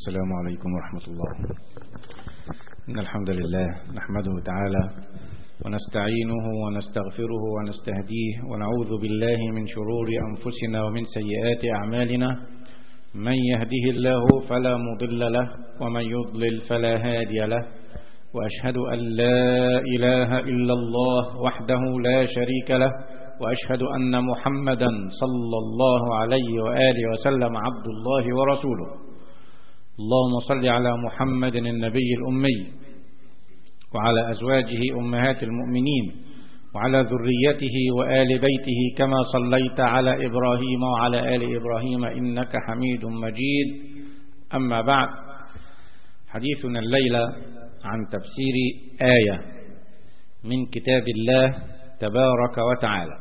السلام عليكم ورحمة الله إن الحمد لله نحمده تعالى ونستعينه ونستغفره ونستهديه ونعوذ بالله من شرور أنفسنا ومن سيئات أعمالنا من يهده الله فلا مضل له ومن يضلل فلا هادي له وأشهد أن لا إله إلا الله وحده لا شريك له وأشهد أن محمدا صلى الله عليه وآله وسلم عبد الله ورسوله اللهم صل على محمد النبي الأمي وعلى أزواجه أمهات المؤمنين وعلى ذريته وآل بيته كما صليت على إبراهيم وعلى آل إبراهيم إنك حميد مجيد أما بعد حديثنا الليلة عن تفسير آية من كتاب الله تبارك وتعالى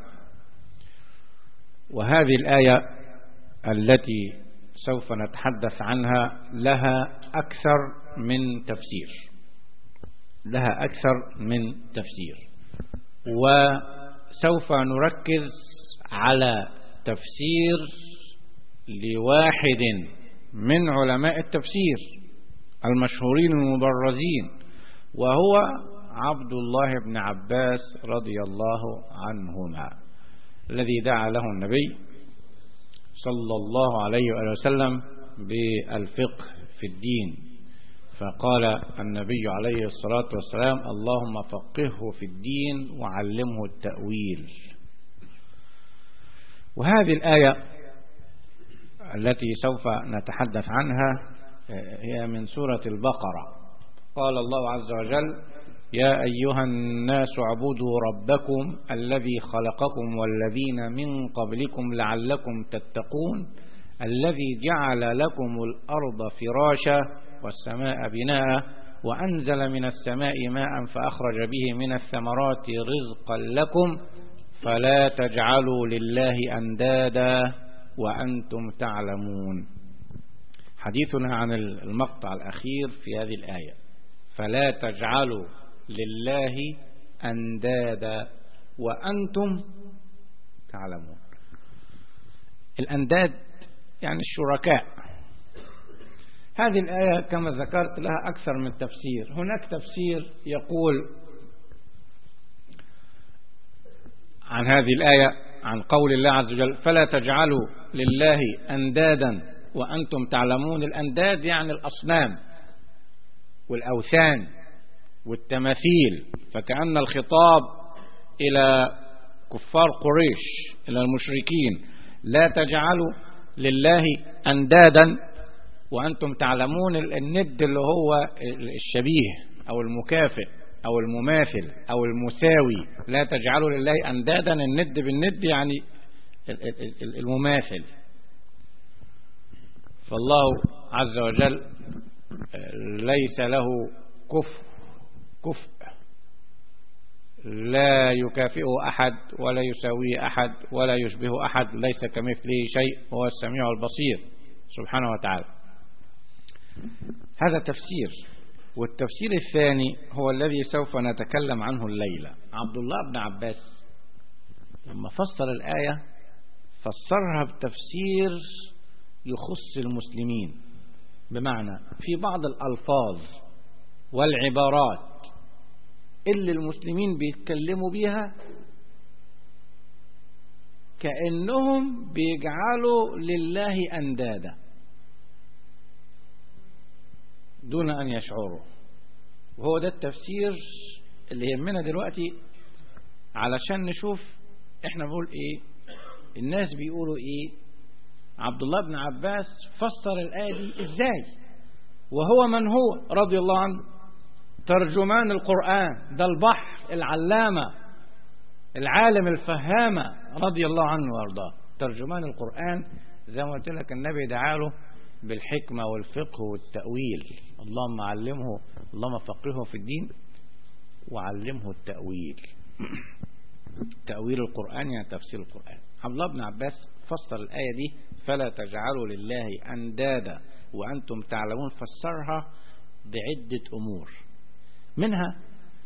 وهذه الآية التي سوف نتحدث عنها لها أكثر من تفسير لها أكثر من تفسير وسوف نركز على تفسير لواحد من علماء التفسير المشهورين المبرزين وهو عبد الله بن عباس رضي الله عنهما الذي دعا له النبي صلى الله عليه وسلم بالفقه في الدين فقال النبي عليه الصلاة والسلام اللهم فقهه في الدين وعلمه التأويل وهذه الآية التي سوف نتحدث عنها هي من سورة البقرة قال الله عز وجل يا أيها الناس اعبدوا ربكم الذي خلقكم والذين من قبلكم لعلكم تتقون الذي جعل لكم الأرض فراشا والسماء بناء وأنزل من السماء ماء فأخرج به من الثمرات رزقا لكم فلا تجعلوا لله أندادا وأنتم تعلمون حديثنا عن المقطع الأخير في هذه الآية فلا تجعلوا لله أندادا وأنتم تعلمون الأنداد يعني الشركاء هذه الآية كما ذكرت لها أكثر من تفسير هناك تفسير يقول عن هذه الآية عن قول الله عز وجل فلا تجعلوا لله أندادا وأنتم تعلمون الأنداد يعني الأصنام والأوثان والتماثيل فكأن الخطاب إلى كفار قريش إلى المشركين لا تجعلوا لله أندادا وأنتم تعلمون الند اللي هو الشبيه أو المكافئ أو المماثل أو المساوي لا تجعلوا لله أندادا الند بالند يعني المماثل فالله عز وجل ليس له كفء كفء لا يكافئه أحد ولا يساويه أحد ولا يشبه أحد ليس كمثله شيء وهو السميع البصير سبحانه وتعالى هذا تفسير والتفسير الثاني هو الذي سوف نتكلم عنه الليلة عبد الله بن عباس لما فسر الآية فسرها بتفسير يخص المسلمين بمعنى في بعض الألفاظ والعبارات اللي المسلمين بيتكلموا بيها كأنهم بيجعلوا لله أندادا دون أن يشعروا وهو ده التفسير اللي يهمنا دلوقتي علشان نشوف احنا بنقول ايه الناس بيقولوا ايه عبد الله بن عباس فسر الآية دي ازاي وهو من هو رضي الله عنه ترجمان القرآن ده البحر العلامة العالم الفهامة رضي الله عنه وارضاه ترجمان القرآن زي ما قلت لك النبي دعاله بالحكمة والفقه والتأويل اللهم علمه اللهم فقهه في الدين وعلمه التأويل تأويل القرآن يعني تفسير القرآن عبد الله بن عباس فسر الآية دي فلا تجعلوا لله أندادا وأنتم تعلمون فسرها بعدة أمور منها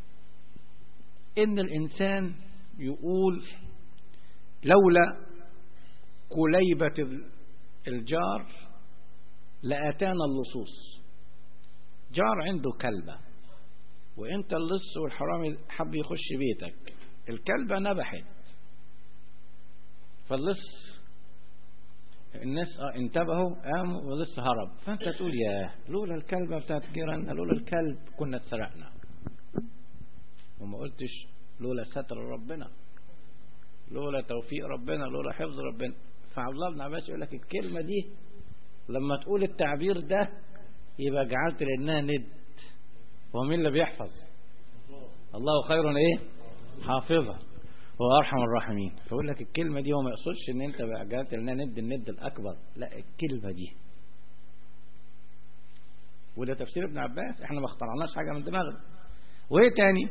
إن الإنسان يقول لولا كليبة الجار لاتانا اللصوص جار عنده كلبه وانت اللص والحرامي حب يخش بيتك الكلبه نبحت فاللص الناس انتبهوا قاموا ولسه هرب فانت تقول يا لولا الكلبة بتاعت جيراننا لولا الكلب كنا اتسرقنا وما قلتش لولا ستر ربنا لولا توفيق ربنا لولا حفظ ربنا فعبد الله بن عباس يقول لك الكلمة دي لما تقول التعبير ده يبقى جعلت لانها ند هو مين اللي بيحفظ الله خير ايه حافظا هو ارحم الراحمين فيقول لك الكلمه دي هو ما يقصدش ان انت بقى جات لنا ند الند الاكبر لا الكلمه دي وده تفسير ابن عباس احنا ما اخترعناش حاجه من دماغنا وايه تاني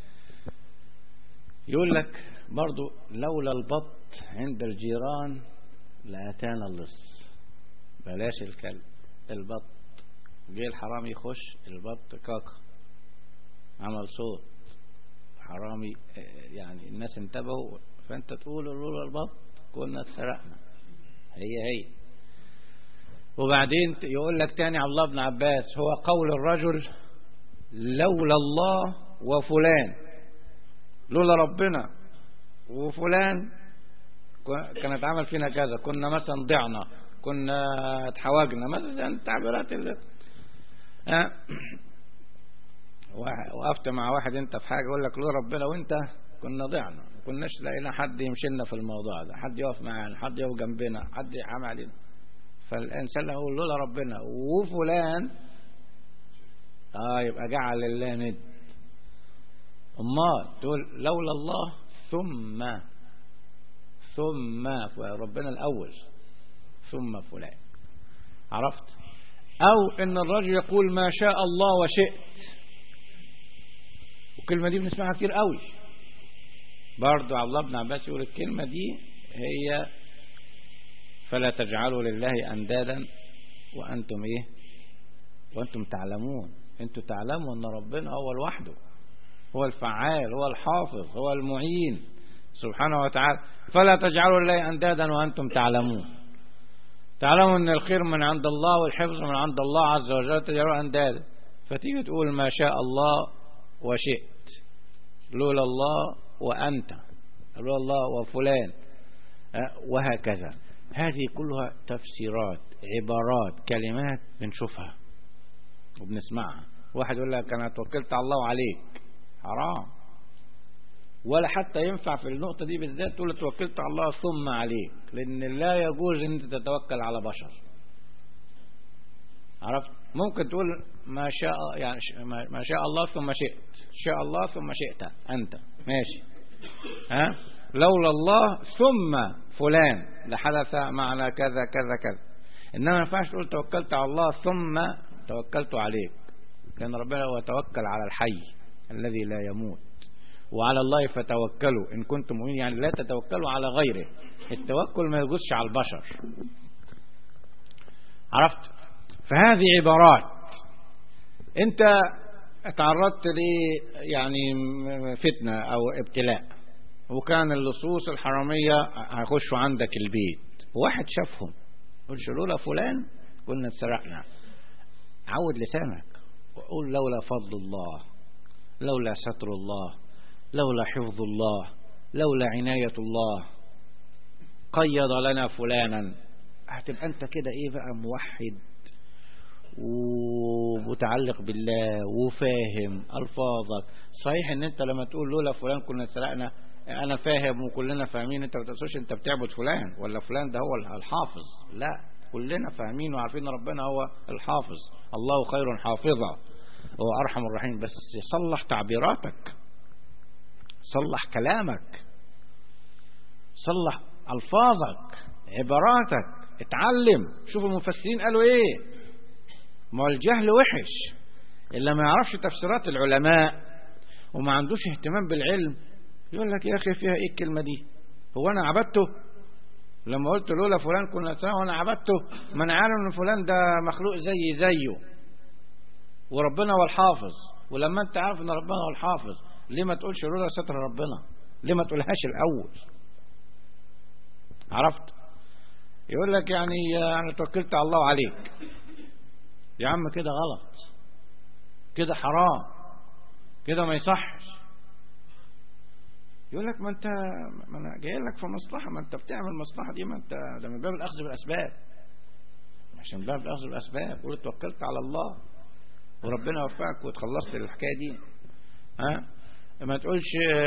يقول لك برضو لولا البط عند الجيران لاتانا اللص بلاش الكلب البط جه الحرامي يخش البط كاكا عمل صوت حرامي يعني الناس انتبهوا فانت تقول لولا البط كنا اتسرقنا هي هي وبعدين يقول لك تاني عبد الله بن عباس هو قول الرجل لولا الله وفلان لولا ربنا وفلان كانت عمل فينا كذا كنا مثلا ضعنا كنا اتحوجنا مثلا التعبيرات اللي وقفت مع واحد انت في حاجة يقول لك لو ربنا وانت كنا ضعنا ما كناش لقينا حد يمشينا في الموضوع ده حد يقف معانا حد يقف جنبنا حد يحام علينا فالإنسان يقول لولا ربنا وفلان اه يبقى جعل الله ند امال تقول لولا الله ثم ثم ربنا الأول ثم فلان عرفت أو إن الرجل يقول ما شاء الله وشئت والكلمة دي بنسمعها كتير قوي برضو عبد الله بن عباس يقول الكلمة دي هي فلا تجعلوا لله أندادا وأنتم إيه وأنتم تعلمون أنتم تعلموا أن ربنا هو لوحده هو الفعال هو الحافظ هو المعين سبحانه وتعالى فلا تجعلوا لله أندادا وأنتم تعلمون تعلموا أن الخير من عند الله والحفظ من عند الله عز وجل تجعلوا أندادا فتيجي تقول ما شاء الله وشئت لولا الله وأنت لولا الله وفلان وهكذا هذه كلها تفسيرات عبارات كلمات بنشوفها وبنسمعها واحد يقول لك أنا توكلت على الله عليك حرام ولا حتى ينفع في النقطة دي بالذات تقول توكلت على الله ثم عليك لأن لا يجوز أن أنت تتوكل على بشر عرفت ممكن تقول ما شاء يعني ما شاء الله ثم شئت شاء الله ثم شئت أنت ماشي ها لولا الله ثم فلان لحدث معنا كذا كذا كذا إنما ما ينفعش تقول توكلت على الله ثم توكلت عليك لأن ربنا هو توكل على الحي الذي لا يموت وعلى الله فتوكلوا إن كنتم مؤمنين يعني لا تتوكلوا على غيره التوكل ما يجوزش على البشر عرفت فهذه عبارات انت تعرضت ل يعني فتنة او ابتلاء وكان اللصوص الحرامية هيخشوا عندك البيت واحد شافهم قلت لولا فلان قلنا اتسرقنا عود لسانك وقول لولا فضل الله لولا ستر الله لولا حفظ الله لولا عناية الله قيض لنا فلانا هتبقى انت كده ايه بقى موحد ومتعلق بالله وفاهم الفاظك صحيح ان انت لما تقول لولا فلان كنا سرقنا انا فاهم وكلنا فاهمين انت ما تقصدش انت بتعبد فلان ولا فلان ده هو الحافظ لا كلنا فاهمين وعارفين ربنا هو الحافظ الله خير حافظا هو ارحم الراحمين بس صلح تعبيراتك صلح كلامك صلح الفاظك عباراتك اتعلم شوف المفسرين قالوا ايه ما هو الجهل وحش اللي ما يعرفش تفسيرات العلماء وما عندوش اهتمام بالعلم يقول لك يا اخي فيها ايه الكلمه دي هو انا عبدته لما قلت لولا فلان كنا سنة وانا عبدته ما انا عارف ان فلان ده مخلوق زي زيه وربنا هو الحافظ ولما انت عارف ان ربنا هو الحافظ ليه ما تقولش لولا ستر ربنا ليه ما تقولهاش الاول عرفت يقول لك يعني انا توكلت على الله عليك يا عم كده غلط كده حرام كده ما يصحش يقول لك ما انت ما انا جاي لك في مصلحه ما انت بتعمل المصلحه دي ما انت ده من باب الاخذ بالاسباب عشان باب الاخذ بالاسباب قول توكلت على الله وربنا يوفقك وتخلصت الحكايه دي ها ما تقولش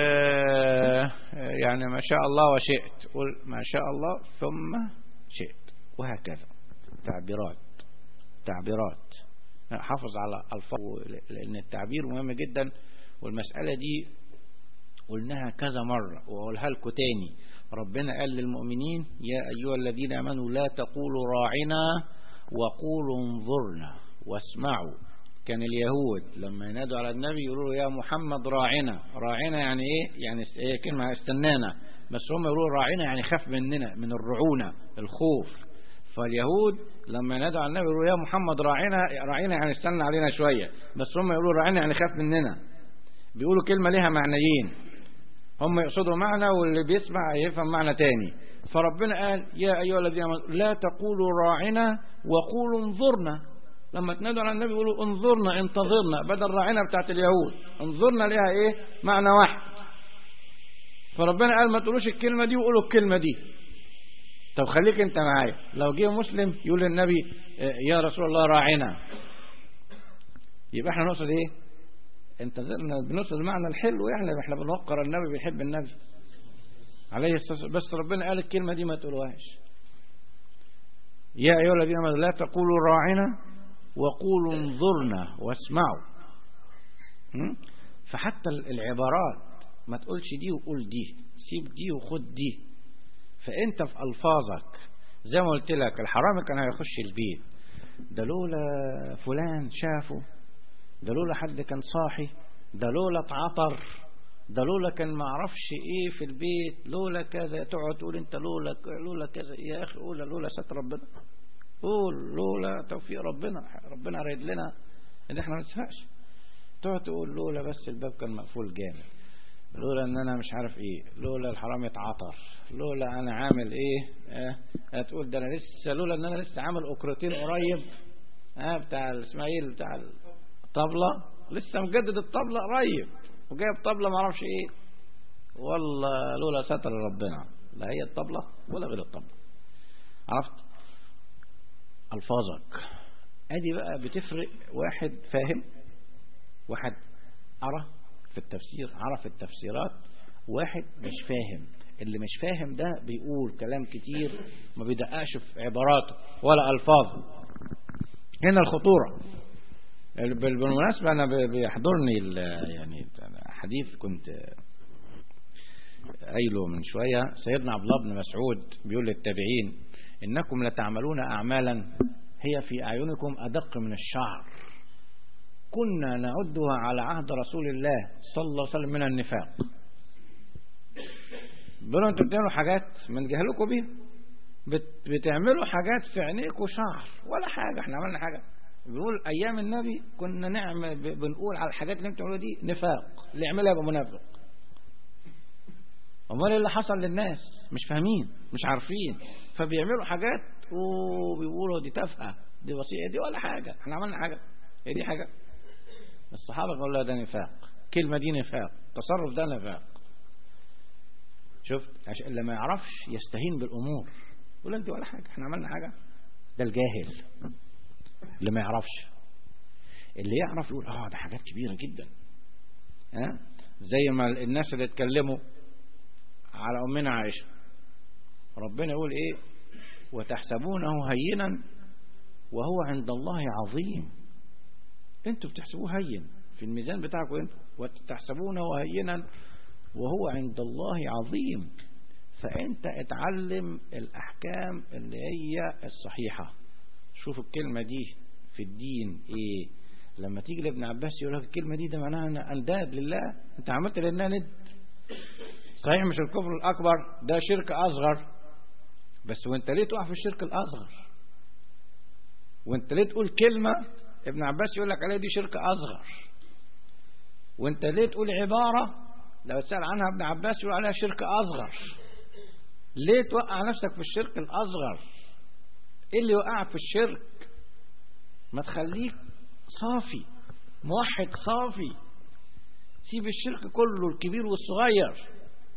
يعني ما شاء الله وشئت قول ما شاء الله ثم شئت وهكذا تعبيرات تعبيرات حافظ على الفاظ لان التعبير مهم جدا والمسألة دي قلناها كذا مرة وأقولها لكم تاني ربنا قال للمؤمنين يا أيها الذين آمنوا لا تقولوا راعنا وقولوا انظرنا واسمعوا كان اليهود لما ينادوا على النبي يقولوا يا محمد راعنا راعنا يعني ايه يعني ايه كلمة استنانا بس هم يقولوا راعنا يعني خاف مننا من الرعونة الخوف فاليهود لما ينادوا على النبي يقولوا يا محمد راعنا راعنا يعني استنى علينا شوية بس هم يقولوا راعنا يعني خاف مننا بيقولوا كلمة لها معنيين هم يقصدوا معنى واللي بيسمع يفهم معنى تاني فربنا قال يا أيها الذين آمنوا لا تقولوا راعنا وقولوا انظرنا لما تنادوا على النبي يقولوا انظرنا انتظرنا بدل راعنا بتاعت اليهود انظرنا لها ايه معنى واحد فربنا قال ما تقولوش الكلمة دي وقولوا الكلمة دي طب خليك انت معايا لو جه مسلم يقول للنبي يا رسول الله راعنا يبقى احنا نقصد ايه انت بنقصد المعنى الحلو يعني احنا بنوقر النبي بنحب النبي عليه الصلاة بس ربنا قال الكلمة دي ما تقولوهاش يا أيها الذين آمنوا لا تقولوا راعنا وقولوا انظرنا واسمعوا فحتى العبارات ما تقولش دي وقول دي سيب دي وخد دي فانت في الفاظك زي ما قلت لك الحرامي كان هيخش البيت ده لولا فلان شافه ده لولا حد كان صاحي ده لولا اتعطر ده لولا كان ما اعرفش ايه في البيت لولا كذا تقعد تقول انت لولا لولا كذا يا اخي قول لولا ستر ربنا قول لولا توفيق ربنا ربنا رايد لنا ان احنا ما نسهقش تقعد تقول لولا بس الباب كان مقفول جامد لولا ان انا مش عارف ايه لولا الحرام يتعطر لولا انا عامل ايه اه هتقول ده انا لسه لولا ان انا لسه عامل اوكرتين قريب اه بتاع اسماعيل بتاع الطبلة لسه مجدد الطبلة قريب وجايب طبلة ما اعرفش ايه والله لولا ستر ربنا لا هي الطبلة ولا غير الطبلة عرفت الفاظك ادي بقى بتفرق واحد فاهم واحد ارى في التفسير عرف التفسيرات واحد مش فاهم اللي مش فاهم ده بيقول كلام كتير ما بيدققش في عباراته ولا الفاظه هنا الخطوره بالمناسبة أنا بيحضرني يعني حديث كنت قايله من شوية سيدنا عبد الله بن مسعود بيقول للتابعين إنكم لتعملون أعمالا هي في أعينكم أدق من الشعر كنا نعدها على عهد رسول الله صلى الله عليه وسلم من النفاق بيقولوا انتوا بتعملوا حاجات من جهلكم بيها بتعملوا حاجات في عينيكم شعر ولا حاجة احنا عملنا حاجة بيقول ايام النبي كنا نعمل بنقول على الحاجات اللي انتوا بتعملوها دي نفاق اللي يعملها يبقى منافق امال ايه اللي حصل للناس مش فاهمين مش عارفين فبيعملوا حاجات وبيقولوا دي تافهه دي بسيطه دي ولا حاجه احنا عملنا حاجه هي دي حاجه الصحابه قالوا ده نفاق كلمه دي نفاق التصرف ده نفاق شفت عشان اللي ما يعرفش يستهين بالامور يقول انت ولا حاجه احنا عملنا حاجه ده الجاهل اللي ما يعرفش اللي يعرف يقول اه ده حاجات كبيرة جدا ها أه؟ زي ما الناس اللي اتكلموا على أمنا عائشة ربنا يقول ايه وتحسبونه هينا وهو عند الله عظيم انتوا بتحسبوه هين في الميزان بتاعكم انتوا وتحسبونه هينا وهو عند الله عظيم فانت اتعلم الاحكام اللي هي الصحيحه شوف الكلمة دي في الدين ايه لما تيجي لابن عباس يقول لك الكلمة دي ده معناها أنا انداد لله انت عملت لله ند صحيح مش الكفر الاكبر ده شرك اصغر بس وانت ليه تقع في الشرك الاصغر وانت ليه تقول كلمة ابن عباس يقول لك عليها دي شرك اصغر وانت ليه تقول عبارة لو تسأل عنها ابن عباس يقول عليها شرك اصغر ليه توقع نفسك في الشرك الاصغر ايه اللي يوقعك في الشرك ما تخليك صافي موحد صافي سيب الشرك كله الكبير والصغير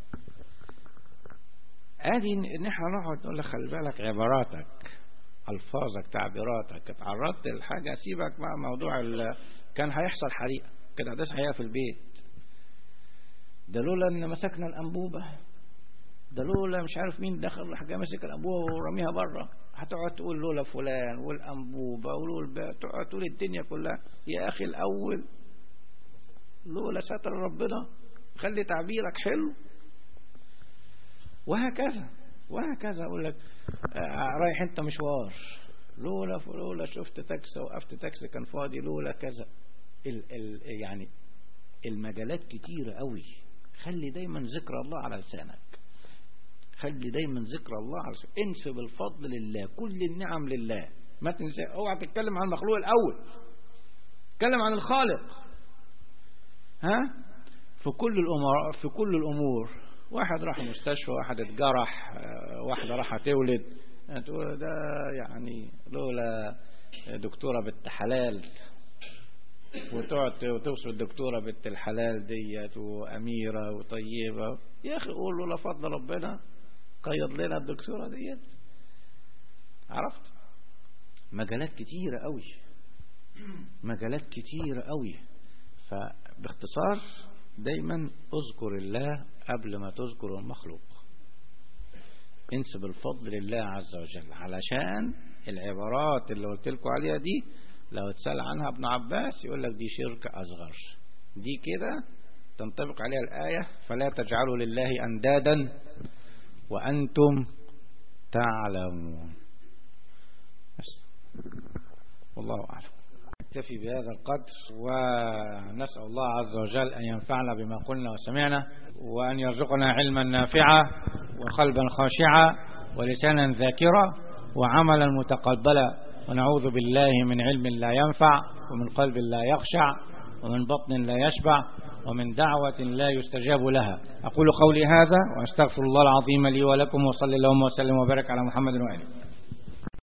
ادي ان احنا نقعد نقول لك خلي بالك عباراتك الفاظك تعبيراتك اتعرضت لحاجه سيبك بقى موضوع كان هيحصل حريقه كده هتحصل حريقه في البيت ده لولا ان مسكنا الانبوبه ده لولا مش عارف مين دخل راح جاي ماسك الانبوبه ورميها بره هتقعد تقول لولا فلان والانبوبه ولولا تقعد تقول الدنيا كلها يا اخي الاول لولا ستر ربنا خلي تعبيرك حلو وهكذا وهكذا اقول لك رايح انت مشوار لولا لولا شفت تاكسي وقفت تاكسي كان فاضي لولا كذا ال ال يعني المجالات كتيرة قوي خلي دايما ذكر الله على لسانك خلي دايما ذكر الله على لسانك انسب الفضل لله كل النعم لله ما تنسى اوعى تتكلم عن المخلوق الاول تكلم عن الخالق ها في كل الامور في كل الامور واحد راح مستشفى واحد اتجرح واحدة راح تولد تقول ده يعني لولا دكتورة بنت حلال وتقعد وتوصف الدكتورة بنت الحلال ديت وأميرة وطيبة يا أخي قول له لفضل ربنا قيض لنا الدكتورة ديت عرفت مجالات كتيرة قوي مجالات كتيرة قوي فباختصار دايما اذكر الله قبل ما تذكر المخلوق انسب الفضل لله عز وجل علشان العبارات اللي قلت لكم عليها دي لو اتسأل عنها ابن عباس يقول لك دي شرك أصغر دي كده تنطبق عليها الآية فلا تجعلوا لله أندادا وأنتم تعلمون بس والله أعلم نكتفي بهذا القدر ونسأل الله عز وجل أن ينفعنا بما قلنا وسمعنا وأن يرزقنا علما نافعا وقلبا خاشعا ولسانا ذاكرا وعملا متقبلا ونعوذ بالله من علم لا ينفع ومن قلب لا يخشع ومن بطن لا يشبع ومن دعوة لا يستجاب لها أقول قولي هذا وأستغفر الله العظيم لي ولكم وصلى اللهم وسلم وبارك على محمد وآله